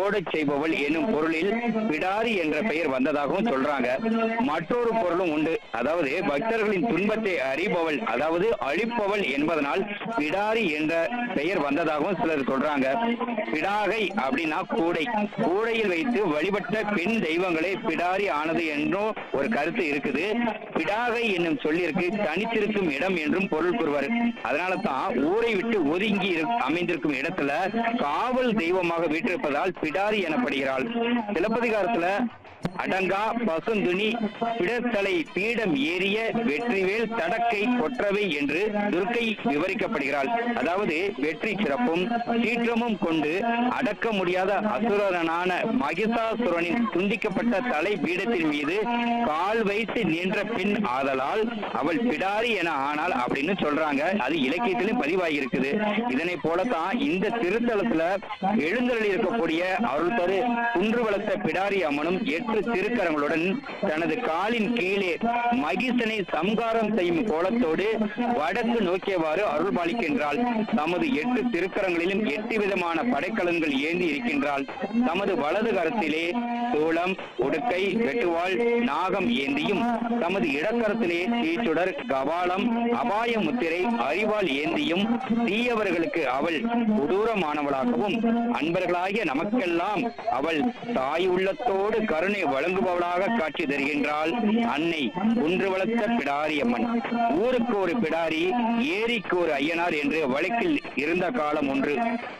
ஓடச் செய்பவள் எனும் பொருளில் பிடாரி என்ற பெயர் வந்ததாகவும் சொல்றாங்க மற்றொரு பொருளும் உண்டு அதாவது பக்தர்களின் துன்பத்தை அறிபவள் அதாவது அழிப்பவள் என்பதனால் பிடாரி என்ற பெயர் வந்ததாகவும் சிலர் சொல்றாங்க பிடாகை அப்படின்னா கூடை கூடையில் வைத்து வழிபட்ட பெண் தெய்வங்களே பிடாரி ஆனது என்றும் ஒரு கருத்து இருக்குது பிடாகை என்னும் சொல்லிற்கு தனித்திருக்கும் இடம் என்றும் பொருள் கூறுவார் அதனால தான் ஊரை விட்டு ஒதுங்கி இரு- அமைந்திருக்கும் இடத்துல காவல் தெய்வமாக வீற்றிருப்பதால் பிடாரி எனப்படுகிறாள் சிலப்பதிகாரத்துல அடங்கா பசுந்துணி பிடத்தலை பீடம் ஏறிய வெற்றிவேல் தடக்கை கொற்றவை என்று துர்க்கை விவரிக்கப்படுகிறாள் அதாவது வெற்றி சிறப்பும் சீற்றமும் கொண்டு அடக்க முடியாத அசுரனான மகிஷாசுரனின் துண்டிக்கப்பட்ட தலை பீடத்தின் மீது கால் வைத்து நின்ற பின் ஆதலால் அவள் பிடாரி என ஆனாள் அப்படின்னு சொல்றாங்க அது இலக்கியத்திலும் பதிவாகியிருக்குது இதனை போலத்தான் இந்த திருத்தலத்துல எழுந்தருளி இருக்கக்கூடிய அருள் தரு குன்று வளர்த்த பிடாரி அம்மனும் எட்டு திருக்கரங்களுடன் தனது காலின் கீழே மகிஷனை சம்காரம் செய்யும் கோலத்தோடு வடக்கு நோக்கியவாறு அருள் பாலிக்கின்றாள் தமது எட்டு திருக்கரங்களிலும் எட்டு விதமான படைக்கலன்கள் ஏந்தி இருக்கின்றாள் தமது வலது கரத்திலே சூளம் உடுக்கை வெட்டுவாள் நாகம் ஏந்தியும் தமது இடக்கரத்திலே தீச்சுடர் கபாலம் அபாய முத்திரை அறிவாள் ஏந்தியும் தீயவர்களுக்கு அவள் கொடூரமானவளாகவும் அன்பர்களாகிய நமக்கெல்லாம் அவள் தாய் உள்ளத்தோடு கருணை வழங்குபவளாக காட்சி தருகின்றாள் அன்னை குன்று வளர்த்த பிடாரி அம்மன் ஊருக்கு ஒரு பிடாரி ஏரிக்கு ஒரு ஐயனார் என்று வழக்கில் இருந்த காலம் ஒன்று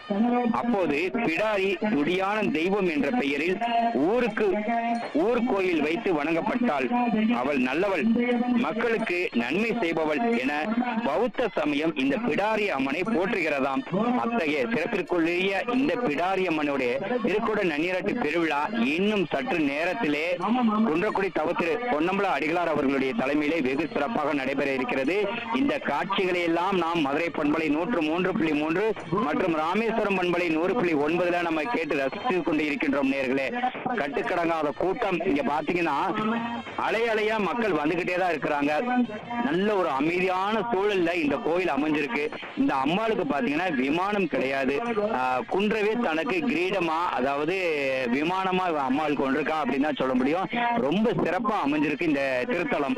அப்போது பிடாரி துடியான தெய்வம் என்ற பெயரில் ஊருக்கு ஊர் கோயில் வைத்து வணங்கப்பட்டாள் அவள் நல்லவள் மக்களுக்கு நன்மை செய்பவள் என பௌத்த சமயம் இந்த பிடாரி அம்மனை போற்றுகிறதாம் அத்தகைய சிறப்பிற்குரிய இந்த பிடாரி அம்மனுடைய திருக்குட நன்னீராட்டு பெருவிழா இன்னும் சற்று நேரத்திலே குன்றக்குடி தவத்திரு பொன்னம்பல அடிகளார் அவர்களுடைய தலைமையிலே வெகு சிறப்பாக நடைபெற இருக்கிறது இந்த காட்சிகளை எல்லாம் நாம் மதுரை பண்பலை நூற்று மூன்று புள்ளி மூன்று மற்றும் ராமேஸ்வரம் பண்பலை நூறு புள்ளி ஒன்பதுல நம்ம கேட்டு ரசித்து கொண்டு இருக்கின்றோம் நேர்களே கட்டுக்கடங்காத கூட்டம் இங்க பாத்தீங்கன்னா அலை அலையா மக்கள் வந்துகிட்டே தான் இருக்கிறாங்க நல்ல ஒரு அமைதியான சூழல்ல இந்த கோயில் அமைஞ்சிருக்கு இந்த அம்மாளுக்கு பாத்தீங்கன்னா விமானம் கிடையாது ஆஹ் குன்றவே தனக்கு கிரீடமா அதாவது விமானமா இவ அம்மாள் கொண்டிருக்கா அப்படின்னு தான் சொல்ல முடியும் ரொம்ப சிறப்பா அமைஞ்சிருக்கு இந்த திருத்தலம்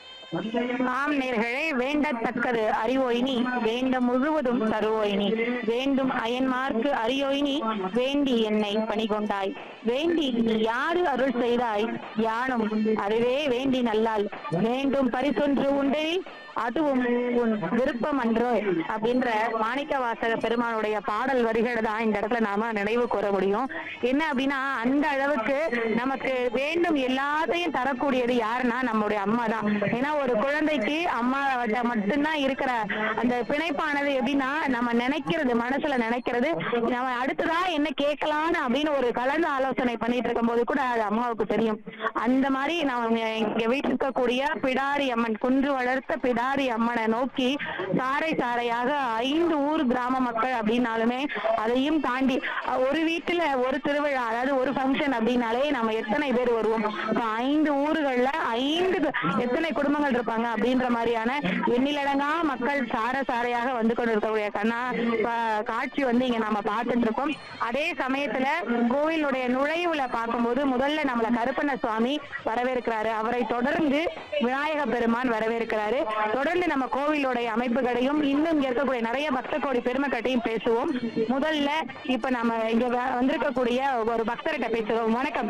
ஆம் நேர்களே வேண்டத்தக்கது அறிவோயினி வேண்ட முழுவதும் தருவோயினி வேண்டும் அயன்மார்க்கு அறியோயினி வேண்டி என்னை பணிகொண்டாய் வேண்டி நீ யாரு அருள் செய்தாய் யானும் அதுவே வேண்டி நல்லால் வேண்டும் பரிசொன்று உண்டெனில் அதுவும் உன் விருப்பம் அன்றோ அப்படின்ற மாணிக்க வாசக பெருமானுடைய பாடல் வரிகளை தான் இந்த இடத்துல நாம நினைவு கூற முடியும் என்ன அப்படின்னா அந்த அளவுக்கு நமக்கு வேண்டும் எல்லாத்தையும் தரக்கூடியது யாருன்னா நம்முடைய அம்மா தான் ஏன்னா ஒரு குழந்தைக்கு அம்மா மட்டும்தான் இருக்கிற அந்த பிணைப்பானது எப்படின்னா நம்ம நினைக்கிறது மனசுல நினைக்கிறது நம்ம அடுத்ததா என்ன கேட்கலாம்னு அப்படின்னு ஒரு கலந்து ஆலோசனை பண்ணிட்டு இருக்கும் போது கூட அது அம்மாவுக்கு தெரியும் அந்த மாதிரி நம்ம இங்க வீட்டில் இருக்கக்கூடிய பிடாரி அம்மன் குன்று வளர்த்த பிடாரி அம்மனை நோக்கி சாறை சாறையாக ஐந்து ஊர் கிராம மக்கள் அப்படின்னாலுமே அதையும் தாண்டி அஹ், ஒரு வீட்டுல ஒரு திருவிழா அதாவது ஒரு ஃபங்க்ஷன் அப்படின்னாலே நம்ம எத்தனை பேர் வருவோம் இப்ப ஐந்து ஊர்கள்ல ஐந்து கு- எத்தனை குடும்பங்கள் இருப்பாங்க அப்படின்ற மாதிரியான எண்ணிலடங்கா மக்கள் சார சாரையாக வந்து கொண்டு இருக்கக்கூடிய கண்ணா ப- காட்சி வந்து இங்க நம்ம பார்த்துட்டு இருக்கோம் அதே சமயத்துல கோவிலுடைய நுழைவுல பார்க்கும்போது முதல்ல நம்மள கருப்பண்ண சுவாமி வரவேற்கிறாரு அவரை தொடர்ந்து விநாயக பெருமான் வரவேற்கிறாரு தொடர்ந்து நம்ம கோவிலுடைய அமைப்புகளையும் இன்னும் இங்க இருக்கக்கூடிய நிறைய பக்த கோடி பெருமைக்கட்டையும் பேசுவோம் முதல்ல இப்ப நம்ம இங்க வ- வந்திருக்கக்கூடிய ஒரு பக்தர்கிட்ட பேசுவோம் வணக்கம்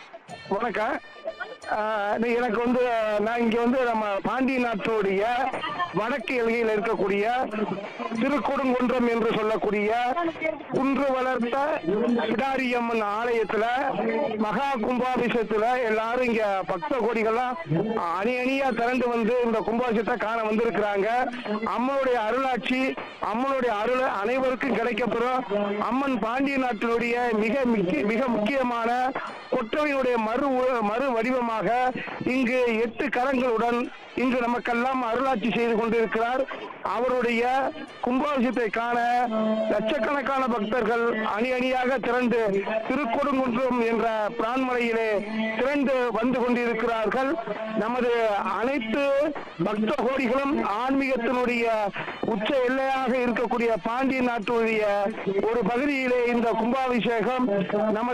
வணக்கம் ஆஹ் இது எனக்கு வந்து நான் இங்க வந்து நம்ம பாண்டி நாட்டுடைய வடக்கு எல்கையில் இருக்கக்கூடிய திருக்கொடுங்குன்றம் என்று சொல்லக்கூடிய குன்று வளர்த்த பிடாரியம்மன் ஆலயத்துல மகா கும்பாபிஷேகத்துல எல்லாரும் இங்க பக்த கோடிகள்லாம் அணி அணியா திரண்டு வந்து இந்த கும்பாபிஷேகத்தை காண வந்திருக்கிறாங்க அம்மனுடைய அருளாட்சி அம்மனுடைய அருள் அனைவருக்கும் கிடைக்கப்பெறும் அம்மன் பாண்டிய நாட்டினுடைய மிக முக்கிய மிக முக்கியமான கொற்றவையுடைய மறு உ- மறு வடிவமாக இங்கு எட்டு கரங்களுடன் இங்கு நமக்கெல்லாம் அருளாட்சி செய்து கொண்டிருக்கிறார் அவருடைய கும்பாபிஷேகத்தை காண லட்சக்கணக்கான பக்தர்கள் அணி அணியாக திரண்டு திருக்கொடுங்குன்றம் என்ற பிரான்மலையிலே திரண்டு வந்து கொண்டிருக்கிறார்கள் நமது அனைத்து பக்த கோடிகளும் ஆன்மீகத்தினுடைய உச்ச எல்லையாக இருக்கக்கூடிய பாண்டிய நாட்டுடைய ஒரு பகுதியிலே இந்த கும்பாபிஷேகம் நமது